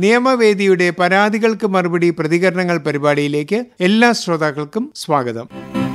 നിയമവേദിയുടെ പരാതികൾക്ക് മറുപടി പ്രതികരണങ്ങൾ പരിപാടിയിലേക്ക് എല്ലാ ശ്രോതാക്കൾക്കും സ്വാഗതം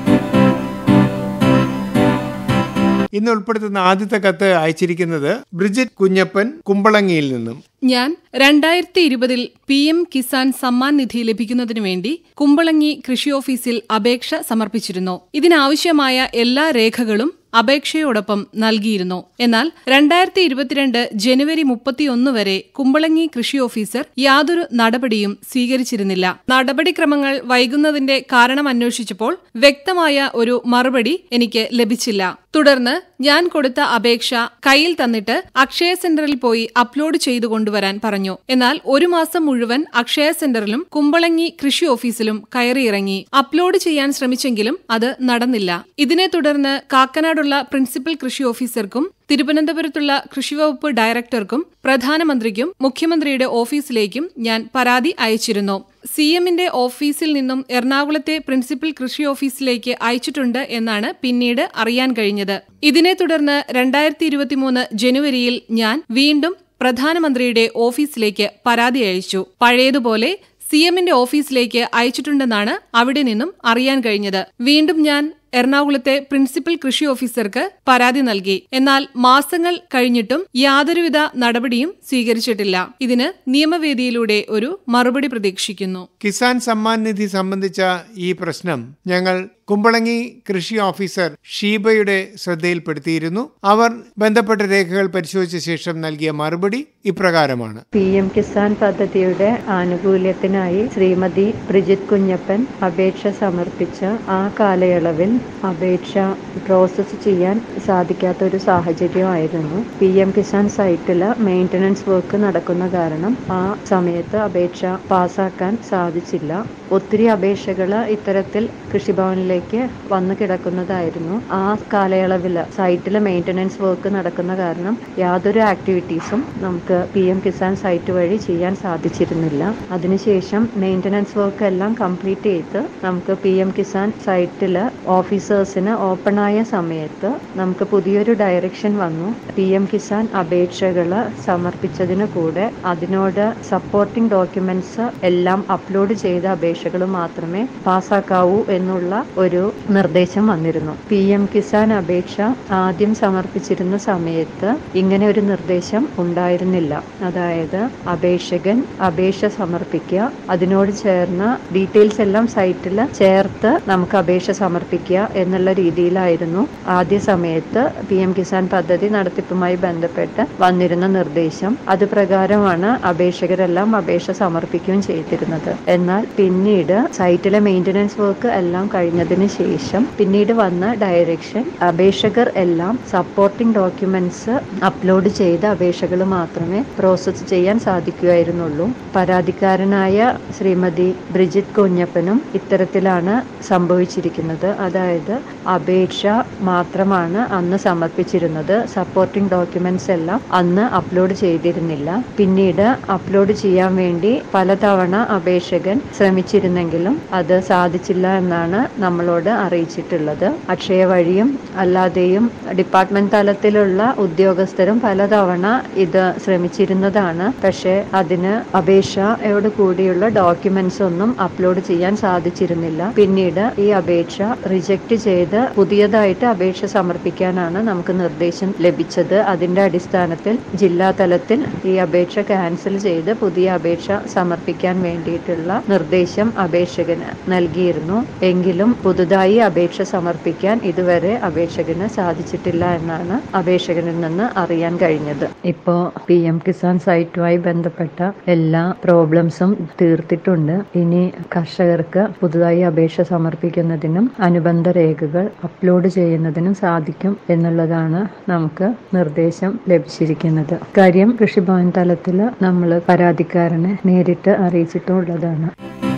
ഇന്ന് ഉൾപ്പെടുത്തുന്ന ആദ്യത്തെ കത്ത് അയച്ചിരിക്കുന്നത് ബ്രിജിറ്റ് കുഞ്ഞപ്പൻ കുമ്പളങ്ങിയിൽ നിന്നും ഞാൻ രണ്ടായിരത്തി ഇരുപതിൽ പി എം കിസാൻ സമ്മാൻ നിധി ലഭിക്കുന്നതിനു വേണ്ടി കുമ്പളങ്ങി കൃഷി ഓഫീസിൽ അപേക്ഷ സമർപ്പിച്ചിരുന്നു ഇതിനാവശ്യമായ എല്ലാ രേഖകളും അപേക്ഷയോടൊപ്പം നൽകിയിരുന്നു എന്നാൽ രണ്ടായിരത്തി ഇരുപത്തിരണ്ട് ജനുവരി മുപ്പത്തിയൊന്ന് വരെ കുമ്പളങ്ങി കൃഷി ഓഫീസർ യാതൊരു നടപടിയും സ്വീകരിച്ചിരുന്നില്ല നടപടിക്രമങ്ങൾ വൈകുന്നതിന്റെ കാരണം അന്വേഷിച്ചപ്പോൾ വ്യക്തമായ ഒരു മറുപടി എനിക്ക് ലഭിച്ചില്ല തുടർന്ന് ഞാൻ കൊടുത്ത അപേക്ഷ കയ്യിൽ തന്നിട്ട് അക്ഷയ സെന്ററിൽ പോയി അപ്ലോഡ് ചെയ്തു കൊണ്ടുവരാൻ പറഞ്ഞു എന്നാൽ ഒരു മാസം മുഴുവൻ അക്ഷയ സെന്ററിലും കുമ്പളങ്ങി കൃഷി ഓഫീസിലും കയറിയിറങ്ങി അപ്ലോഡ് ചെയ്യാൻ ശ്രമിച്ചെങ്കിലും അത് നടന്നില്ല ഇതിനെ തുടർന്ന് കാക്കനാടുള്ള പ്രിൻസിപ്പൽ കൃഷി ഓഫീസർക്കും തിരുവനന്തപുരത്തുള്ള കൃഷിവകുപ്പ് ഡയറക്ടർക്കും പ്രധാനമന്ത്രിക്കും മുഖ്യമന്ത്രിയുടെ ഓഫീസിലേക്കും ഞാൻ പരാതി അയച്ചിരുന്നു സി എമ്മിന്റെ ഓഫീസിൽ നിന്നും എറണാകുളത്തെ പ്രിൻസിപ്പൽ കൃഷി ഓഫീസിലേക്ക് അയച്ചിട്ടുണ്ട് എന്നാണ് പിന്നീട് അറിയാൻ കഴിഞ്ഞത് ഇതിനെ തുടർന്ന് രണ്ടായിരത്തി ഇരുപത്തിമൂന്ന് ജനുവരിയിൽ ഞാൻ വീണ്ടും പ്രധാനമന്ത്രിയുടെ ഓഫീസിലേക്ക് പരാതി അയച്ചു പഴയതുപോലെ സി എമ്മിന്റെ ഓഫീസിലേക്ക് അയച്ചിട്ടുണ്ടെന്നാണ് അവിടെ നിന്നും അറിയാൻ കഴിഞ്ഞത് വീണ്ടും ഞാൻ എറണാകുളത്തെ പ്രിൻസിപ്പൽ കൃഷി ഓഫീസർക്ക് പരാതി നൽകി എന്നാൽ മാസങ്ങൾ കഴിഞ്ഞിട്ടും യാതൊരുവിധ നടപടിയും സ്വീകരിച്ചിട്ടില്ല ഇതിന് നിയമവേദിയിലൂടെ ഒരു മറുപടി പ്രതീക്ഷിക്കുന്നു കിസാൻ സമ്മാൻ നിധി സംബന്ധിച്ച ഈ പ്രശ്നം ഞങ്ങൾ കുമ്പളങ്ങി കൃഷി ഓഫീസർ ഷീബയുടെ ശ്രദ്ധയിൽപ്പെടുത്തിയിരുന്നു അവർ ബന്ധപ്പെട്ട രേഖകൾ പരിശോധിച്ച ശേഷം നൽകിയ മറുപടി ഇപ്രകാരമാണ് പി എം കിസാൻ പദ്ധതിയുടെ ആനുകൂല്യത്തിനായി ശ്രീമതി ബ്രിജിത് കുഞ്ഞപ്പൻ അപേക്ഷ സമർപ്പിച്ച ആ കാലയളവിൽ അപേക്ഷ പ്രോസസ്സ് ചെയ്യാൻ സാധിക്കാത്ത ഒരു സാഹചര്യമായിരുന്നു പി എം കിസാൻ സൈറ്റിൽ മെയിൻ്റനൻസ് വർക്ക് നടക്കുന്ന കാരണം ആ സമയത്ത് അപേക്ഷ പാസ്സാക്കാൻ സാധിച്ചില്ല ഒത്തിരി അപേക്ഷകൾ ഇത്തരത്തിൽ കൃഷിഭവനിലേക്ക് വന്നു കിടക്കുന്നതായിരുന്നു ആ കാലയളവിൽ സൈറ്റിൽ മെയിൻ്റനൻസ് വർക്ക് നടക്കുന്ന കാരണം യാതൊരു ആക്ടിവിറ്റീസും നമുക്ക് പി എം കിസാൻ സൈറ്റ് വഴി ചെയ്യാൻ സാധിച്ചിരുന്നില്ല അതിനുശേഷം മെയിൻ്റനൻസ് വർക്ക് എല്ലാം കംപ്ലീറ്റ് ചെയ്ത് നമുക്ക് പി എം കിസാൻ സൈറ്റിൽ ഓഫീസേഴ്സിന് ഓപ്പൺ ആയ സമയത്ത് നമുക്ക് പുതിയൊരു ഡയറക്ഷൻ വന്നു പി എം കിസാൻ അപേക്ഷകൾ സമർപ്പിച്ചതിന് കൂടെ അതിനോട് സപ്പോർട്ടിംഗ് ഡോക്യുമെന്റ്സ് എല്ലാം അപ്ലോഡ് ചെയ്ത അപേക്ഷകൾ മാത്രമേ പാസ്സാക്കാവൂ എന്നുള്ള ഒരു നിർദ്ദേശം വന്നിരുന്നു പി എം കിസാൻ അപേക്ഷ ആദ്യം സമർപ്പിച്ചിരുന്ന സമയത്ത് ഇങ്ങനെ ഒരു നിർദ്ദേശം ഉണ്ടായിരുന്നില്ല അതായത് അപേക്ഷകൻ അപേക്ഷ സമർപ്പിക്കുക അതിനോട് ചേർന്ന ഡീറ്റെയിൽസ് എല്ലാം സൈറ്റിൽ ചേർത്ത് നമുക്ക് അപേക്ഷ സമർപ്പിക്കുക എന്നുള്ള രീതിയിലായിരുന്നു ആദ്യ സമയത്ത് പി എം കിസാൻ പദ്ധതി നടത്തിപ്പുമായി ബന്ധപ്പെട്ട് വന്നിരുന്ന നിർദ്ദേശം അത് പ്രകാരമാണ് അപേക്ഷകരെല്ലാം അപേക്ഷ സമർപ്പിക്കുകയും ചെയ്തിരുന്നത് എന്നാൽ പിന്നീട് സൈറ്റിലെ മെയിൻ്റനൻസ് വർക്ക് എല്ലാം കഴിഞ്ഞതിന് ശേഷം പിന്നീട് വന്ന ഡയറക്ഷൻ അപേക്ഷകർ എല്ലാം സപ്പോർട്ടിംഗ് ഡോക്യുമെന്റ്സ് അപ്ലോഡ് ചെയ്ത അപേക്ഷകൾ മാത്രമേ പ്രോസസ്സ് ചെയ്യാൻ സാധിക്കുകയായിരുന്നുള്ളൂ പരാതിക്കാരനായ ശ്രീമതി ബ്രിജിത് കുഞ്ഞപ്പനും ഇത്തരത്തിലാണ് സംഭവിച്ചിരിക്കുന്നത് അതായത് അപേക്ഷ മാത്രമാണ് അന്ന് സമർപ്പിച്ചിരുന്നത് സപ്പോർട്ടിംഗ് ഡോക്യുമെന്റ്സ് എല്ലാം അന്ന് അപ്ലോഡ് ചെയ്തിരുന്നില്ല പിന്നീട് അപ്ലോഡ് ചെയ്യാൻ വേണ്ടി പലതവണ അപേക്ഷകൻ ശ്രമിച്ചിരുന്നെങ്കിലും അത് സാധിച്ചില്ല എന്നാണ് നമ്മളോട് അറിയിച്ചിട്ടുള്ളത് അക്ഷയ വഴിയും അല്ലാതെയും ഡിപ്പാർട്ട്മെന്റ് തലത്തിലുള്ള ഉദ്യോഗസ്ഥരും പലതവണ ഇത് ശ്രമിച്ചിരുന്നതാണ് പക്ഷേ അതിന് അപേക്ഷയോട് കൂടിയുള്ള ഡോക്യുമെന്റ്സ് ഒന്നും അപ്ലോഡ് ചെയ്യാൻ സാധിച്ചിരുന്നില്ല പിന്നീട് ഈ അപേക്ഷ റിജക്റ്റ് ചെയ്ത് പുതിയതായിട്ട് അപേക്ഷ സമർപ്പിക്കാനാണ് നമുക്ക് നിർദ്ദേശം ലഭിച്ചത് അതിന്റെ അടിസ്ഥാനത്തിൽ ജില്ലാ തലത്തിൽ ഈ അപേക്ഷ ക്യാൻസൽ ചെയ്ത് പുതിയ അപേക്ഷ സമർപ്പിക്കാൻ വേണ്ടിയിട്ടുള്ള നിർദ്ദേശം അപേക്ഷകന് നൽകിയിരുന്നു എങ്കിലും പുതുതായി അപേക്ഷ സമർപ്പിക്കാൻ ഇതുവരെ അപേക്ഷകന് സാധിച്ചിട്ടില്ല എന്നാണ് അപേക്ഷകനിൽ നിന്ന് അറിയാൻ കഴിഞ്ഞത് ഇപ്പോ പി എം കിസാൻ സൈറ്റുമായി ബന്ധപ്പെട്ട എല്ലാ പ്രോബ്ലംസും തീർത്തിട്ടുണ്ട് ഇനി കർഷകർക്ക് പുതുതായി അപേക്ഷ സമർപ്പിക്കുന്നതിനും അനുബന്ധ രേഖകൾ അപ്ലോഡ് ചെയ്യുന്നതിനും സാധിക്കും എന്നുള്ളതാണ് നമുക്ക് നിർദ്ദേശം ലഭിച്ചിരിക്കുന്നത് കാര്യം കൃഷിഭവൻ തലത്തിൽ നമ്മൾ പരാതിക്കാരനെ നേരിട്ട് അറിയിച്ചിട്ടുള്ളതാണ്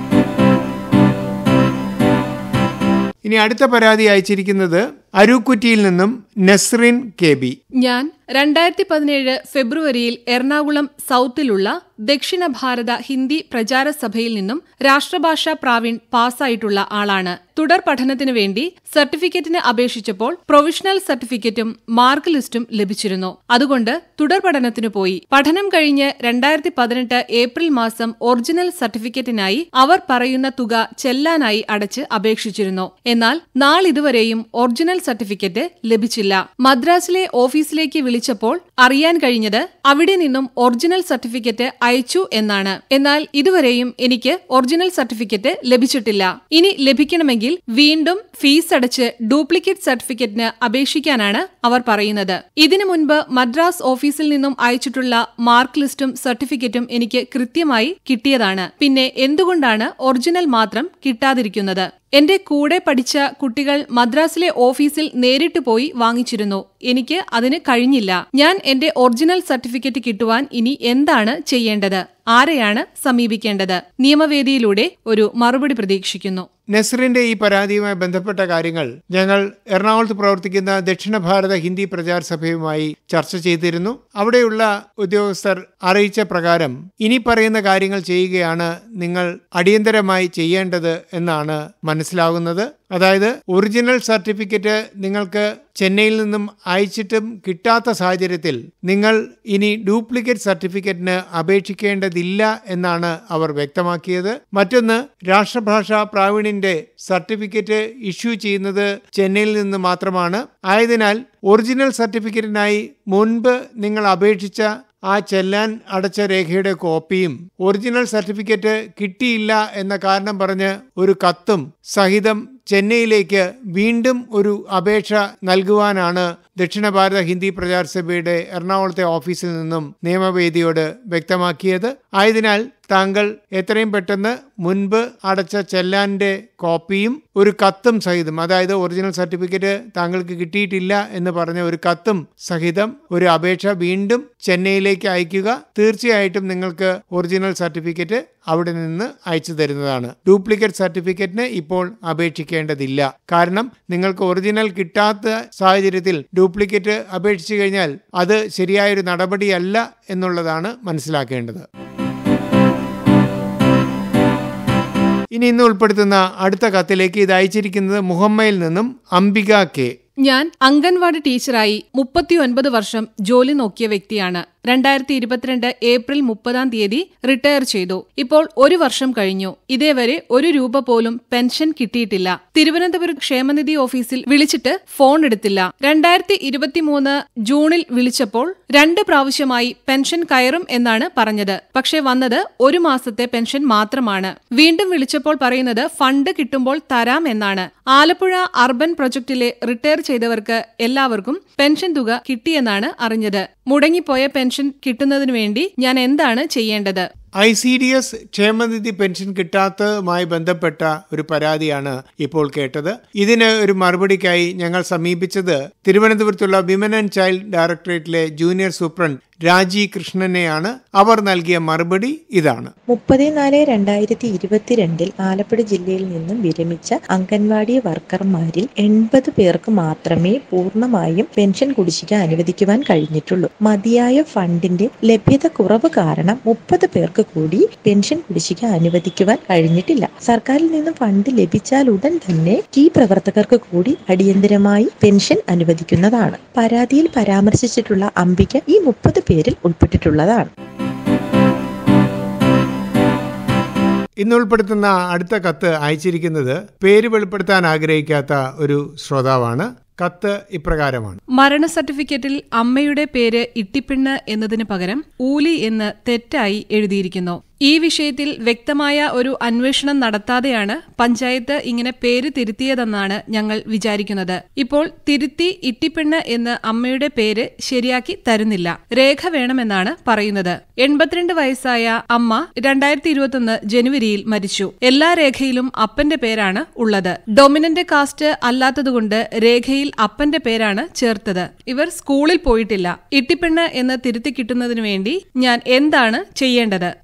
ഇനി അടുത്ത പരാതി അയച്ചിരിക്കുന്നത് അരൂക്കുറ്റിയിൽ നിന്നും നസ്രിൻ കെ ബി ഞാൻ രണ്ടായിരത്തി പതിനേഴ് ഫെബ്രുവരിയിൽ എറണാകുളം സൗത്തിലുള്ള ദക്ഷിണ ഭാരത ഹിന്ദി പ്രചാര സഭയിൽ നിന്നും രാഷ്ട്രഭാഷാ പ്രാവീൺ പാസ്സായിട്ടുള്ള ആളാണ് തുടർ പഠനത്തിനു വേണ്ടി സർട്ടിഫിക്കറ്റിന് അപേക്ഷിച്ചപ്പോൾ പ്രൊവിഷണൽ സർട്ടിഫിക്കറ്റും മാർക്ക് ലിസ്റ്റും ലഭിച്ചിരുന്നു അതുകൊണ്ട് തുടർ പഠനത്തിനു പോയി പഠനം കഴിഞ്ഞ് രണ്ടായിരത്തി പതിനെട്ട് ഏപ്രിൽ മാസം ഒറിജിനൽ സർട്ടിഫിക്കറ്റിനായി അവർ പറയുന്ന തുക ചെല്ലാനായി അടച്ച് അപേക്ഷിച്ചിരുന്നു എന്നാൽ നാളിതുവരെയും ഒറിജിനൽ സർട്ടിഫിക്കറ്റ് ലഭിച്ചില്ല മദ്രാസിലെ ഓഫീസിലേക്ക് വിളിച്ചപ്പോൾ അറിയാൻ കഴിഞ്ഞത് അവിടെ നിന്നും ഒറിജിനൽ സർട്ടിഫിക്കറ്റ് അയച്ചു എന്നാണ് എന്നാൽ ഇതുവരെയും എനിക്ക് ഒറിജിനൽ സർട്ടിഫിക്കറ്റ് ലഭിച്ചിട്ടില്ല ഇനി ലഭിക്കണമെങ്കിൽ വീണ്ടും ഫീസ് അടച്ച് ഡ്യൂപ്ലിക്കേറ്റ് സർട്ടിഫിക്കറ്റിന് അപേക്ഷിക്കാനാണ് അവർ പറയുന്നത് ഇതിനു മുൻപ് മദ്രാസ് ഓഫീസിൽ നിന്നും അയച്ചിട്ടുള്ള മാർക്ക് ലിസ്റ്റും സർട്ടിഫിക്കറ്റും എനിക്ക് കൃത്യമായി കിട്ടിയതാണ് പിന്നെ എന്തുകൊണ്ടാണ് ഒറിജിനൽ മാത്രം കിട്ടാതിരിക്കുന്നത് എന്റെ കൂടെ പഠിച്ച കുട്ടികൾ മദ്രാസിലെ ഓഫീസിൽ നേരിട്ട് പോയി വാങ്ങിച്ചിരുന്നു എനിക്ക് അതിന് കഴിഞ്ഞില്ല ഞാൻ എന്റെ ഒറിജിനൽ സർട്ടിഫിക്കറ്റ് കിട്ടുവാൻ ഇനി എന്താണ് ചെയ്യേണ്ടത് ആരെയാണ് സമീപിക്കേണ്ടത് നിയമവേദിയിലൂടെ ഒരു മറുപടി പ്രതീക്ഷിക്കുന്നു നസറിന്റെ ഈ പരാതിയുമായി ബന്ധപ്പെട്ട കാര്യങ്ങൾ ഞങ്ങൾ എറണാകുളത്ത് പ്രവർത്തിക്കുന്ന ദക്ഷിണ ഭാരത ഹിന്ദി പ്രചാര സഭയുമായി ചർച്ച ചെയ്തിരുന്നു അവിടെയുള്ള ഉദ്യോഗസ്ഥർ അറിയിച്ച പ്രകാരം ഇനി പറയുന്ന കാര്യങ്ങൾ ചെയ്യുകയാണ് നിങ്ങൾ അടിയന്തരമായി ചെയ്യേണ്ടത് എന്നാണ് മനസ്സിലാകുന്നത് അതായത് ഒറിജിനൽ സർട്ടിഫിക്കറ്റ് നിങ്ങൾക്ക് ചെന്നൈയിൽ നിന്നും അയച്ചിട്ടും കിട്ടാത്ത സാഹചര്യത്തിൽ നിങ്ങൾ ഇനി ഡ്യൂപ്ലിക്കേറ്റ് സർട്ടിഫിക്കറ്റിന് അപേക്ഷിക്കേണ്ടതില്ല എന്നാണ് അവർ വ്യക്തമാക്കിയത് മറ്റൊന്ന് രാഷ്ട്രഭാഷാ പ്രാവീണ്യന്റെ സർട്ടിഫിക്കറ്റ് ഇഷ്യൂ ചെയ്യുന്നത് ചെന്നൈയിൽ നിന്ന് മാത്രമാണ് ആയതിനാൽ ഒറിജിനൽ സർട്ടിഫിക്കറ്റിനായി മുൻപ് നിങ്ങൾ അപേക്ഷിച്ച ആ ചെല്ലാൻ അടച്ച രേഖയുടെ കോപ്പിയും ഒറിജിനൽ സർട്ടിഫിക്കറ്റ് കിട്ടിയില്ല എന്ന കാരണം പറഞ്ഞ് ഒരു കത്തും സഹിതം ചെന്നൈയിലേക്ക് വീണ്ടും ഒരു അപേക്ഷ നൽകുവാനാണ് ദക്ഷിണ ഭാരത ഹിന്ദി പ്രചാര സഭയുടെ എറണാകുളത്തെ ഓഫീസിൽ നിന്നും നിയമവേദിയോട് വ്യക്തമാക്കിയത് ആയതിനാൽ താങ്കൾ എത്രയും പെട്ടെന്ന് മുൻപ് അടച്ച ചെല്ലാന്റെ കോപ്പിയും ഒരു കത്തും സഹിതം അതായത് ഒറിജിനൽ സർട്ടിഫിക്കറ്റ് താങ്കൾക്ക് കിട്ടിയിട്ടില്ല എന്ന് പറഞ്ഞ ഒരു കത്തും സഹിതം ഒരു അപേക്ഷ വീണ്ടും ചെന്നൈയിലേക്ക് അയക്കുക തീർച്ചയായിട്ടും നിങ്ങൾക്ക് ഒറിജിനൽ സർട്ടിഫിക്കറ്റ് അവിടെ നിന്ന് അയച്ചു തരുന്നതാണ് ഡ്യൂപ്ലിക്കേറ്റ് സർട്ടിഫിക്കറ്റിന് ഇപ്പോൾ അപേക്ഷിക്കേണ്ടതില്ല കാരണം നിങ്ങൾക്ക് ഒറിജിനൽ കിട്ടാത്ത സാഹചര്യത്തിൽ ഡ്യൂപ്ലിക്കേറ്റ് അപേക്ഷിച്ചു കഴിഞ്ഞാൽ അത് ശരിയായൊരു നടപടിയല്ല എന്നുള്ളതാണ് മനസ്സിലാക്കേണ്ടത് ഇനി ഇന്ന് ഉൾപ്പെടുത്തുന്ന അടുത്ത കത്തിലേക്ക് ഇത് അയച്ചിരിക്കുന്നത് മുഹമ്മയിൽ നിന്നും അംബിക കെ ഞാൻ അംഗൻവാടി ടീച്ചറായി മുപ്പത്തിയൊൻപത് വർഷം ജോലി നോക്കിയ വ്യക്തിയാണ് രണ്ടായിരത്തി ഇരുപത്തിരണ്ട് ഏപ്രിൽ മുപ്പതാം തീയതി റിട്ടയർ ചെയ്തു ഇപ്പോൾ ഒരു വർഷം കഴിഞ്ഞു ഇതേവരെ ഒരു രൂപ പോലും പെൻഷൻ കിട്ടിയിട്ടില്ല തിരുവനന്തപുരം ക്ഷേമനിധി ഓഫീസിൽ വിളിച്ചിട്ട് ഫോൺ എടുത്തില്ല രണ്ടായിരത്തി ഇരുപത്തിമൂന്ന് ജൂണിൽ വിളിച്ചപ്പോൾ രണ്ട് പ്രാവശ്യമായി പെൻഷൻ കയറും എന്നാണ് പറഞ്ഞത് പക്ഷേ വന്നത് ഒരു മാസത്തെ പെൻഷൻ മാത്രമാണ് വീണ്ടും വിളിച്ചപ്പോൾ പറയുന്നത് ഫണ്ട് കിട്ടുമ്പോൾ തരാം എന്നാണ് ആലപ്പുഴ അർബൻ പ്രൊജക്ടിലെ റിട്ടയർ ചെയ്തവർക്ക് എല്ലാവർക്കും പെൻഷൻ തുക കിട്ടിയെന്നാണ് അറിഞ്ഞത് മുടങ്ങിപ്പോയ പെൻഷൻ കിട്ടുന്നതിനു വേണ്ടി ഞാൻ എന്താണ് ചെയ്യേണ്ടത് ഐ സി ഡി എസ് ക്ഷേമനിധി പെൻഷൻ കിട്ടാത്തതുമായി ബന്ധപ്പെട്ട ഒരു പരാതിയാണ് ഇപ്പോൾ കേട്ടത് ഇതിന് ഒരു മറുപടിക്കായി ഞങ്ങൾ സമീപിച്ചത് തിരുവനന്തപുരത്തുള്ള വിമൻ ആൻഡ് ചൈൽഡ് ഡയറക്ടറേറ്റിലെ ജൂനിയർ സൂപ്രണ്ട് രാജി കൃഷ്ണനെയാണ് അവർ നൽകിയ മറുപടി ഇതാണ് മുപ്പത് നാല് രണ്ടായിരത്തി ഇരുപത്തിരണ്ടിൽ ആലപ്പുഴ ജില്ലയിൽ നിന്നും വിരമിച്ച അംഗൻവാടി വർക്കർമാരിൽ എൺപത് പേർക്ക് മാത്രമേ പൂർണ്ണമായും പെൻഷൻ കുടിശ്ശിക അനുവദിക്കുവാൻ കഴിഞ്ഞിട്ടുള്ളൂ മതിയായ ഫണ്ടിന്റെ ലഭ്യത കുറവ് കാരണം മുപ്പത് പേർക്ക് കൂടി പെൻഷൻ കുടിശ്ശിക അനുവദിക്കുവാൻ കഴിഞ്ഞിട്ടില്ല സർക്കാരിൽ നിന്നും ഫണ്ട് ലഭിച്ചാൽ ഉടൻ തന്നെ ഈ പ്രവർത്തകർക്ക് കൂടി അടിയന്തരമായി പെൻഷൻ അനുവദിക്കുന്നതാണ് പരാതിയിൽ പരാമർശിച്ചിട്ടുള്ള അംബിക ഈ മുപ്പത് പേരിൽ ഉൾപ്പെട്ടിട്ടുള്ളതാണ് ഇന്ന് ഉൾപ്പെടുത്തുന്ന അടുത്ത കത്ത് അയച്ചിരിക്കുന്നത് പേര് വെളിപ്പെടുത്താൻ ആഗ്രഹിക്കാത്ത ഒരു ശ്രോതാവാണ് കത്ത് ഇപ്രകാരമാണ് മരണ സർട്ടിഫിക്കറ്റിൽ അമ്മയുടെ പേര് ഇട്ടിപ്പിണ്ണ് എന്നതിന് പകരം ഊലി എന്ന് തെറ്റായി എഴുതിയിരിക്കുന്നു ഈ വിഷയത്തിൽ വ്യക്തമായ ഒരു അന്വേഷണം നടത്താതെയാണ് പഞ്ചായത്ത് ഇങ്ങനെ പേര് തിരുത്തിയതെന്നാണ് ഞങ്ങൾ വിചാരിക്കുന്നത് ഇപ്പോൾ തിരുത്തി ഇട്ടിപ്പെണ്ണ് എന്ന് അമ്മയുടെ പേര് ശരിയാക്കി തരുന്നില്ല രേഖ വേണമെന്നാണ് പറയുന്നത് എൺപത്തിരണ്ട് വയസ്സായ അമ്മ രണ്ടായിരത്തി ഇരുപത്തൊന്ന് ജനുവരിയിൽ മരിച്ചു എല്ലാ രേഖയിലും അപ്പന്റെ പേരാണ് ഉള്ളത് ഡൊമിനന്റ് കാസ്റ്റ് അല്ലാത്തതുകൊണ്ട് രേഖയിൽ അപ്പന്റെ പേരാണ് ചേർത്തത് ഇവർ സ്കൂളിൽ പോയിട്ടില്ല ഇട്ടിപ്പെണ്ണ് എന്ന് തിരുത്തി കിട്ടുന്നതിനു വേണ്ടി ഞാൻ എന്താണ് ചെയ്യേണ്ടത് ഒരു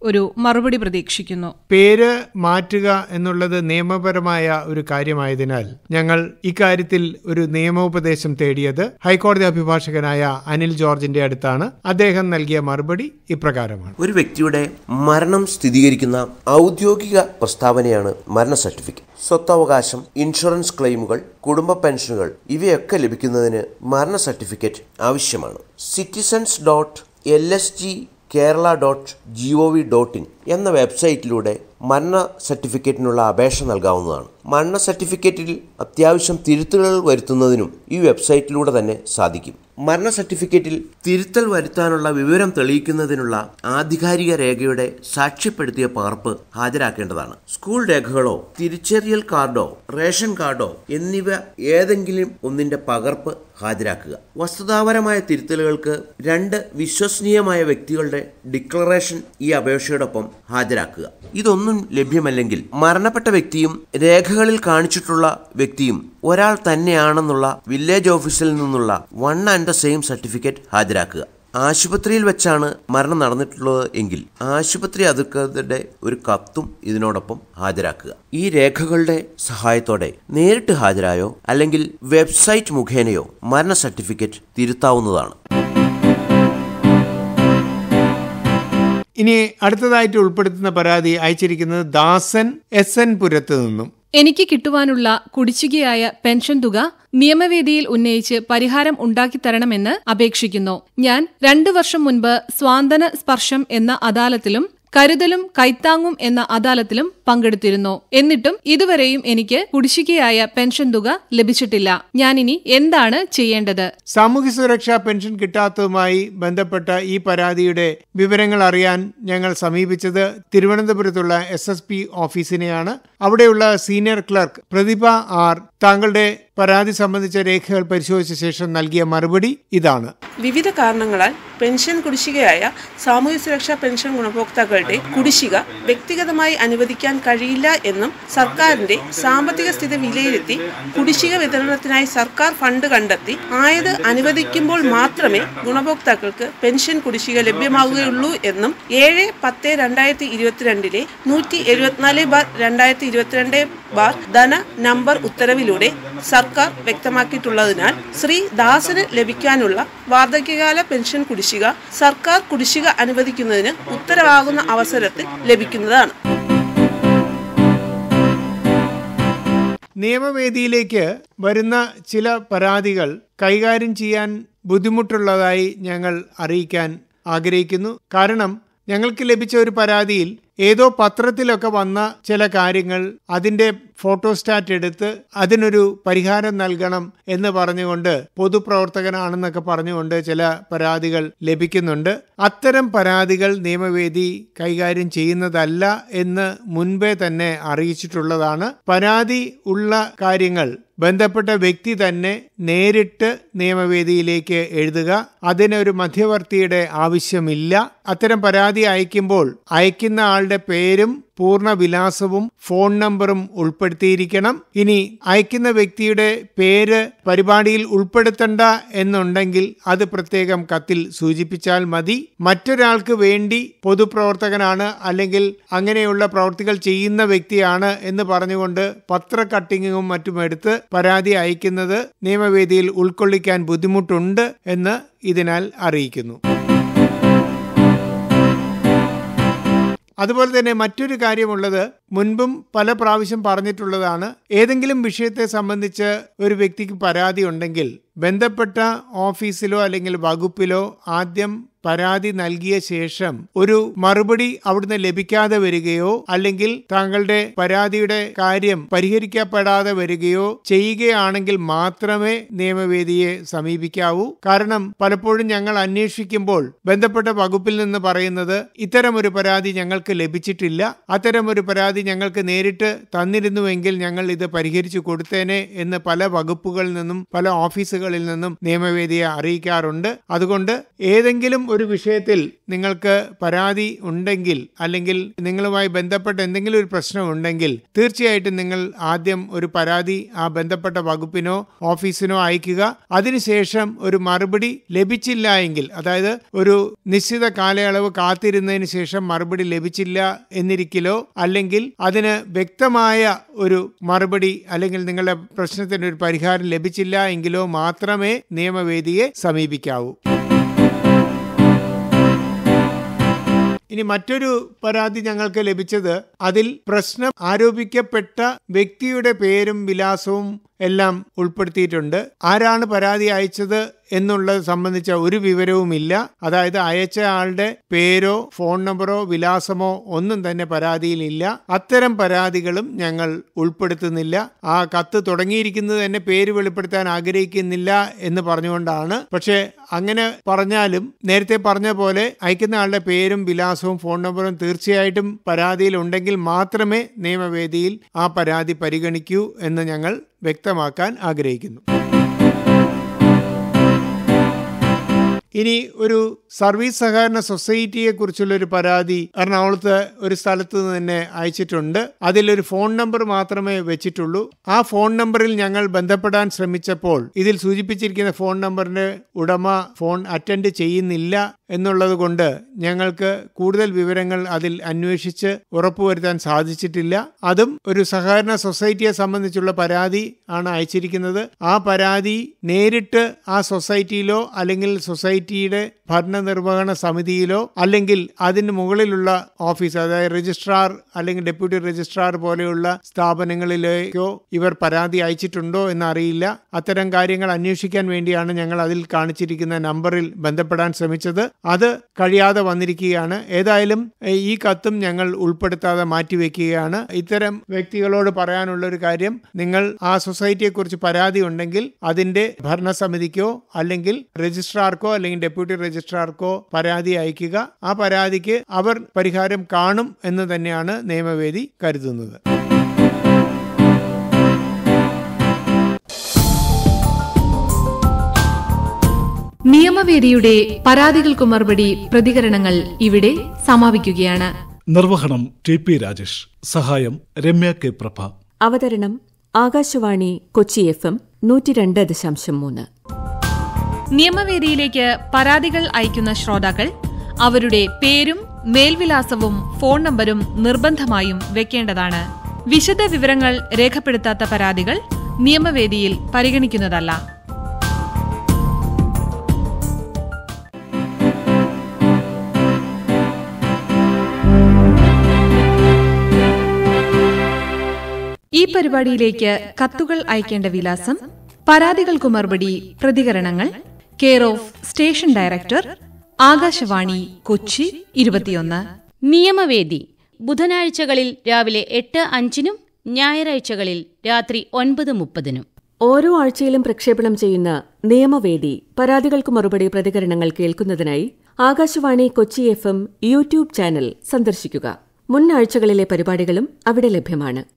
മറുപടി പ്രതീക്ഷിക്കുന്നു പേര് മാറ്റുക എന്നുള്ളത് നിയമപരമായ ഒരു കാര്യമായതിനാൽ ഞങ്ങൾ ഇക്കാര്യത്തിൽ ഒരു നിയമോപദേശം തേടിയത് ഹൈക്കോടതി അഭിഭാഷകനായ അനിൽ ജോർജിന്റെ അടുത്താണ് അദ്ദേഹം നൽകിയ മറുപടി ഇപ്രകാരമാണ് ഒരു വ്യക്തിയുടെ മരണം സ്ഥിരീകരിക്കുന്ന ഔദ്യോഗിക പ്രസ്താവനയാണ് മരണ സർട്ടിഫിക്കറ്റ് സ്വത്തവകാശം ഇൻഷുറൻസ് ക്ലെയിമുകൾ കുടുംബ പെൻഷനുകൾ ഇവയൊക്കെ ലഭിക്കുന്നതിന് മരണ സർട്ടിഫിക്കറ്റ് ആവശ്യമാണ് citizens dot L S G Kerala dot G O V dot in എന്ന വെബ്സൈറ്റിലൂടെ മരണ സർട്ടിഫിക്കറ്റിനുള്ള അപേക്ഷ നൽകാവുന്നതാണ് മരണ സർട്ടിഫിക്കറ്റിൽ അത്യാവശ്യം തിരുത്തലുകൾ വരുത്തുന്നതിനും ഈ വെബ്സൈറ്റിലൂടെ തന്നെ സാധിക്കും മരണ സർട്ടിഫിക്കറ്റിൽ തിരുത്തൽ വരുത്താനുള്ള വിവരം തെളിയിക്കുന്നതിനുള്ള ആധികാരിക രേഖയുടെ സാക്ഷ്യപ്പെടുത്തിയ പകർപ്പ് ഹാജരാക്കേണ്ടതാണ് സ്കൂൾ രേഖകളോ തിരിച്ചറിയൽ കാർഡോ റേഷൻ കാർഡോ എന്നിവ ഏതെങ്കിലും ഒന്നിന്റെ പകർപ്പ് ഹാജരാക്കുക വസ്തുതാപരമായ തിരുത്തലുകൾക്ക് രണ്ട് വിശ്വസനീയമായ വ്യക്തികളുടെ ഡിക്ലറേഷൻ ഈ അപേക്ഷയോടൊപ്പം ഹാജരാക്കുക ഇതൊന്നും ലഭ്യമല്ലെങ്കിൽ മരണപ്പെട്ട വ്യക്തിയും രേഖകളിൽ കാണിച്ചിട്ടുള്ള വ്യക്തിയും ഒരാൾ തന്നെയാണെന്നുള്ള വില്ലേജ് ഓഫീസിൽ നിന്നുള്ള one and the same certificate ഹാജരാക്കുക ആശുപത്രിയിൽ വെച്ചാണ് മരണം നടന്നിട്ടുള്ളത് എങ്കിൽ ആശുപത്രി അധികൃതരുടെ ഒരു കത്തും ഇതിനോടൊപ്പം ഹാജരാക്കുക ഈ രേഖകളുടെ സഹായത്തോടെ നേരിട്ട് ഹാജരായോ അല്ലെങ്കിൽ വെബ്സൈറ്റ് മുഖേനയോ മരണ സർട്ടിഫിക്കറ്റ് തിരുത്താവുന്നതാണ് ഇനി അടുത്തതായിട്ട് ഉൾപ്പെടുത്തുന്ന പരാതി അയച്ചിരിക്കുന്നത് ദാസൻ എസ് എൻ പുരത്ത് നിന്നും എനിക്ക് കിട്ടുവാനുള്ള കുടിശ്ശികയായ പെൻഷൻ തുക നിയമവേദിയിൽ ഉന്നയിച്ച് പരിഹാരം ഉണ്ടാക്കിത്തരണമെന്ന് അപേക്ഷിക്കുന്നു ഞാൻ രണ്ടു വർഷം മുൻപ് സ്വാന്തന സ്പർശം എന്ന അദാലത്തിലും കരുതലും കൈത്താങ്ങും എന്ന അദാലത്തിലും പങ്കെടുത്തിരുന്നു എന്നിട്ടും ഇതുവരെയും എനിക്ക് കുടിശ്ശികയായ പെൻഷൻ തുക ലഭിച്ചിട്ടില്ല ഞാനിനി എന്താണ് ചെയ്യേണ്ടത് സാമൂഹ്യ സുരക്ഷാ പെൻഷൻ കിട്ടാത്തതുമായി ബന്ധപ്പെട്ട ഈ പരാതിയുടെ വിവരങ്ങൾ അറിയാൻ ഞങ്ങൾ സമീപിച്ചത് തിരുവനന്തപുരത്തുള്ള എസ് എസ് പി ഓഫീസിനെയാണ് അവിടെയുള്ള സീനിയർ ക്ലർക്ക് പ്രതിഭ ആർ താങ്കളുടെ പരാതി സംബന്ധിച്ച രേഖകൾ പരിശോധിച്ച ശേഷം നൽകിയ മറുപടി ഇതാണ് വിവിധ കാരണങ്ങളാൽ പെൻഷൻ കുടിശ്ശികയായ സാമൂഹ്യ സുരക്ഷാ പെൻഷൻ ഗുണഭോക്താക്കളുടെ കുടിശ്ശിക വ്യക്തിഗതമായി അനുവദിക്കാൻ കഴിയില്ല എന്നും സർക്കാരിന്റെ സാമ്പത്തിക സ്ഥിതി വിലയിരുത്തി കുടിശ്ശിക വിതരണത്തിനായി സർക്കാർ ഫണ്ട് കണ്ടെത്തി ആയത് അനുവദിക്കുമ്പോൾ മാത്രമേ ഗുണഭോക്താക്കൾക്ക് പെൻഷൻ കുടിശ്ശിക ലഭ്യമാവുകയുള്ളൂ എന്നും ഏഴ് പത്ത് രണ്ടായിരത്തി ഇരുപത്തിരണ്ടിലെ നൂറ്റി എഴുപത്തിനാല് ബാർ രണ്ടായിരത്തി ഇരുപത്തിരണ്ട് ബാർ ധന നമ്പർ ഉത്തരവിലൂടെ സർക്കാർ വ്യക്തമാക്കിയിട്ടുള്ളതിനാൽ ശ്രീ ദാസന് ലഭിക്കാനുള്ള വാർദ്ധക്യകാല പെൻഷൻ കുടിശ്ശിക സർക്കാർ കുടിശ്ശിക അനുവദിക്കുന്നതിന് ഉത്തരവാകുന്ന അവസരത്തിൽ ലഭിക്കുന്നതാണ് നിയമവേദിയിലേക്ക് വരുന്ന ചില പരാതികൾ കൈകാര്യം ചെയ്യാൻ ബുദ്ധിമുട്ടുള്ളതായി ഞങ്ങൾ അറിയിക്കാൻ ആഗ്രഹിക്കുന്നു കാരണം ഞങ്ങൾക്ക് ലഭിച്ച ഒരു പരാതിയിൽ ഏതോ പത്രത്തിലൊക്കെ വന്ന ചില കാര്യങ്ങൾ അതിന്റെ ഫോട്ടോസ്റ്റാറ്റ് എടുത്ത് അതിനൊരു പരിഹാരം നൽകണം എന്ന് പറഞ്ഞുകൊണ്ട് പൊതുപ്രവർത്തകനാണെന്നൊക്കെ പറഞ്ഞുകൊണ്ട് ചില പരാതികൾ ലഭിക്കുന്നുണ്ട് അത്തരം പരാതികൾ നിയമവേദി കൈകാര്യം ചെയ്യുന്നതല്ല എന്ന് മുൻപേ തന്നെ അറിയിച്ചിട്ടുള്ളതാണ് പരാതി ഉള്ള കാര്യങ്ങൾ ബന്ധപ്പെട്ട വ്യക്തി തന്നെ നേരിട്ട് നിയമവേദിയിലേക്ക് എഴുതുക അതിനൊരു മധ്യവർത്തിയുടെ ആവശ്യമില്ല അത്തരം പരാതി അയക്കുമ്പോൾ അയക്കുന്ന ആളുടെ പേരും പൂർണ്ണ വിലാസവും ഫോൺ നമ്പറും ഉൾപ്പെടുത്തിയിരിക്കണം ഇനി അയക്കുന്ന വ്യക്തിയുടെ പേര് പരിപാടിയിൽ ഉൾപ്പെടുത്തണ്ട എന്നുണ്ടെങ്കിൽ അത് പ്രത്യേകം കത്തിൽ സൂചിപ്പിച്ചാൽ മതി മറ്റൊരാൾക്ക് വേണ്ടി പൊതുപ്രവർത്തകനാണ് അല്ലെങ്കിൽ അങ്ങനെയുള്ള പ്രവർത്തികൾ ചെയ്യുന്ന വ്യക്തിയാണ് എന്ന് പറഞ്ഞുകൊണ്ട് പത്ര കട്ടിങ്ങും മറ്റും എടുത്ത് പരാതി അയക്കുന്നത് നിയമവേദിയിൽ ഉൾക്കൊള്ളിക്കാൻ ബുദ്ധിമുട്ടുണ്ട് എന്ന് ഇതിനാൽ അറിയിക്കുന്നു അതുപോലെ തന്നെ മറ്റൊരു കാര്യമുള്ളത് മുൻപും പല പ്രാവശ്യം പറഞ്ഞിട്ടുള്ളതാണ് ഏതെങ്കിലും വിഷയത്തെ സംബന്ധിച്ച് ഒരു വ്യക്തിക്ക് പരാതി ഉണ്ടെങ്കിൽ ബന്ധപ്പെട്ട ഓഫീസിലോ അല്ലെങ്കിൽ വകുപ്പിലോ ആദ്യം പരാതി നൽകിയ ശേഷം ഒരു മറുപടി അവിടുന്ന് ലഭിക്കാതെ വരികയോ അല്ലെങ്കിൽ താങ്കളുടെ പരാതിയുടെ കാര്യം പരിഹരിക്കപ്പെടാതെ വരികയോ ചെയ്യുകയാണെങ്കിൽ മാത്രമേ നിയമവേദിയെ സമീപിക്കാവൂ കാരണം പലപ്പോഴും ഞങ്ങൾ അന്വേഷിക്കുമ്പോൾ ബന്ധപ്പെട്ട വകുപ്പിൽ നിന്ന് പറയുന്നത് ഇത്തരം ഒരു പരാതി ഞങ്ങൾക്ക് ലഭിച്ചിട്ടില്ല അത്തരം ഒരു പരാതി പരാതി ഞങ്ങൾക്ക് നേരിട്ട് തന്നിരുന്നുവെങ്കിൽ ഞങ്ങൾ ഇത് പരിഹരിച്ചു കൊടുത്തേനെ എന്ന് പല വകുപ്പുകളിൽ നിന്നും പല ഓഫീസുകളിൽ നിന്നും നിയമവേദിയെ അറിയിക്കാറുണ്ട് അതുകൊണ്ട് ഏതെങ്കിലും ഒരു വിഷയത്തിൽ നിങ്ങൾക്ക് പരാതി ഉണ്ടെങ്കിൽ അല്ലെങ്കിൽ നിങ്ങളുമായി ബന്ധപ്പെട്ട എന്തെങ്കിലും ഒരു പ്രശ്നം ഉണ്ടെങ്കിൽ തീർച്ചയായിട്ടും നിങ്ങൾ ആദ്യം ഒരു പരാതി ആ ബന്ധപ്പെട്ട വകുപ്പിനോ ഓഫീസിനോ അയക്കുക അതിനുശേഷം ഒരു മറുപടി ലഭിച്ചില്ല എങ്കിൽ അതായത് ഒരു നിശ്ചിത കാലയളവ് കാത്തിരുന്നതിന് ശേഷം മറുപടി ലഭിച്ചില്ല എന്നിരിക്കലോ അല്ലെങ്കിൽ അതിന് വ്യക്തമായ ഒരു മറുപടി അല്ലെങ്കിൽ നിങ്ങളുടെ പ്രശ്നത്തിന് ഒരു പരിഹാരം ലഭിച്ചില്ല എങ്കിലോ മാത്രമേ നിയമവേദിയെ സമീപിക്കാവൂ ഇനി മറ്റൊരു പരാതി ഞങ്ങൾക്ക് ലഭിച്ചത് അതിൽ പ്രശ്നം ആരോപിക്കപ്പെട്ട വ്യക്തിയുടെ പേരും വിലാസവും എല്ലാം ഉൾപ്പെടുത്തിയിട്ടുണ്ട് ആരാണ് പരാതി അയച്ചത് എന്നുള്ളത് സംബന്ധിച്ച ഒരു വിവരവുമില്ല അതായത് അയച്ച ആളുടെ പേരോ ഫോൺ നമ്പറോ വിലാസമോ ഒന്നും തന്നെ പരാതിയിലില്ല അത്തരം പരാതികളും ഞങ്ങൾ ഉൾപ്പെടുത്തുന്നില്ല ആ കത്ത് തുടങ്ങിയിരിക്കുന്നത് തന്നെ പേര് വെളിപ്പെടുത്താൻ ആഗ്രഹിക്കുന്നില്ല എന്ന് പറഞ്ഞുകൊണ്ടാണ് പക്ഷേ അങ്ങനെ പറഞ്ഞാലും നേരത്തെ പറഞ്ഞ പോലെ അയക്കുന്ന ആളുടെ പേരും വിലാസവും ഫോൺ നമ്പറും തീർച്ചയായിട്ടും പരാതിയിൽ ഉണ്ടെങ്കിൽ മാത്രമേ നിയമവേദിയിൽ ആ പരാതി പരിഗണിക്കൂ എന്ന് ഞങ്ങൾ വ്യക്തമാക്കാൻ ആഗ്രഹിക്കുന്നു ഇനി ഒരു സർവീസ് സഹകരണ സൊസൈറ്റിയെ കുറിച്ചുള്ള ഒരു പരാതി എറണാകുളത്ത് ഒരു സ്ഥലത്ത് നിന്ന് തന്നെ അയച്ചിട്ടുണ്ട് അതിലൊരു ഫോൺ നമ്പർ മാത്രമേ വെച്ചിട്ടുള്ളൂ ആ ഫോൺ നമ്പറിൽ ഞങ്ങൾ ബന്ധപ്പെടാൻ ശ്രമിച്ചപ്പോൾ ഇതിൽ സൂചിപ്പിച്ചിരിക്കുന്ന ഫോൺ നമ്പറിന്റെ ഉടമ ഫോൺ അറ്റൻഡ് ചെയ്യുന്നില്ല എന്നുള്ളത് കൊണ്ട് ഞങ്ങൾക്ക് കൂടുതൽ വിവരങ്ങൾ അതിൽ അന്വേഷിച്ച് ഉറപ്പുവരുത്താൻ സാധിച്ചിട്ടില്ല അതും ഒരു സഹകരണ സൊസൈറ്റിയെ സംബന്ധിച്ചുള്ള പരാതി ആണ് അയച്ചിരിക്കുന്നത് ആ പരാതി നേരിട്ട് ആ സൊസൈറ്റിയിലോ അല്ലെങ്കിൽ സൊസൈറ്റിയുടെ ഭരണനിർവഹണ സമിതിയിലോ അല്ലെങ്കിൽ അതിന് മുകളിലുള്ള ഓഫീസ് അതായത് രജിസ്ട്രാർ അല്ലെങ്കിൽ ഡെപ്യൂട്ടി രജിസ്ട്രാർ പോലെയുള്ള സ്ഥാപനങ്ങളിലേക്കോ ഇവർ പരാതി അയച്ചിട്ടുണ്ടോ എന്നറിയില്ല അത്തരം കാര്യങ്ങൾ അന്വേഷിക്കാൻ വേണ്ടിയാണ് ഞങ്ങൾ അതിൽ കാണിച്ചിരിക്കുന്ന നമ്പറിൽ ബന്ധപ്പെടാൻ ശ്രമിച്ചത് അത് കഴിയാതെ വന്നിരിക്കുകയാണ് ഏതായാലും ഏഹ്, ഈ കത്തും ഞങ്ങൾ ഉൾപ്പെടുത്താതെ മാറ്റിവെക്കുകയാണ് ഇത്തരം വ്യക്തികളോട് പറയാനുള്ള ഒരു കാര്യം നിങ്ങൾ ആ സൊസൈറ്റിയെക്കുറിച്ച് പരാതി ഉണ്ടെങ്കിൽ അതിന്റെ ഭരണസമിതിക്കോ അല്ലെങ്കിൽ രജിസ്ട്രാർക്കോ അല്ലെങ്കിൽ ഡെപ്യൂട്ടി രജിസ്ട്രാർക്കോ പരാതി അയക്കുക ആ പരാതിക്ക് അവർ പരിഹാരം കാണും എന്ന് തന്നെയാണ് നിയമവേദി കരുതുന്നത് നിയമവേദിയുടെ പരാതികൾക്കു മറുപടി പ്രതികരണങ്ങൾ ഇവിടെ സമാപിക്കുകയാണ് നിർവഹണം ടി പി രാജേഷ് സഹായം രമ്യ കെ പ്രഭ അവതരണം ആകാശവാണി കൊച്ചി എഫ് എം നൂറ്റി രണ്ട് ദശാംശം മൂന്ന് നിയമവേദിയിലേക്ക് പരാതികൾ അയക്കുന്ന ശ്രോതാക്കൾ അവരുടെ പേരും മേൽവിലാസവും ഫോൺ നമ്പരും നിർബന്ധമായും വെക്കേണ്ടതാണ് വിശദ വിവരങ്ങൾ രേഖപ്പെടുത്താത്ത പരാതികൾ നിയമവേദിയിൽ പരിഗണിക്കുന്നതല്ല ഈ പരിപാടിയിലേക്ക് കത്തുകൾ അയക്കേണ്ട വിലാസം പരാതികൾക്കു മറുപടി പ്രതികരണങ്ങൾ care of station director Akashvani Kochi ഇരുപത്തിയൊന്ന് നിയമവേദി ബുധനാഴ്ചകളിൽ രാവിലെ എട്ട് അഞ്ചിനും ഞായറാഴ്ചകളിൽ രാത്രി ഒൻപത് മുപ്പതിനും ഓരോ ആഴ്ചയിലും പ്രക്ഷേപണം ചെയ്യുന്ന നിയമവേദി പരാതികൾക്ക് മറുപടി പ്രതികരണങ്ങൾ കേൾക്കുന്നതിനായി Akashvani Kochi F M YouTube channel സന്ദർശിക്കുക മുൻ ആഴ്ചകളിലെ പരിപാടികളും അവിടെ ലഭ്യമാണ്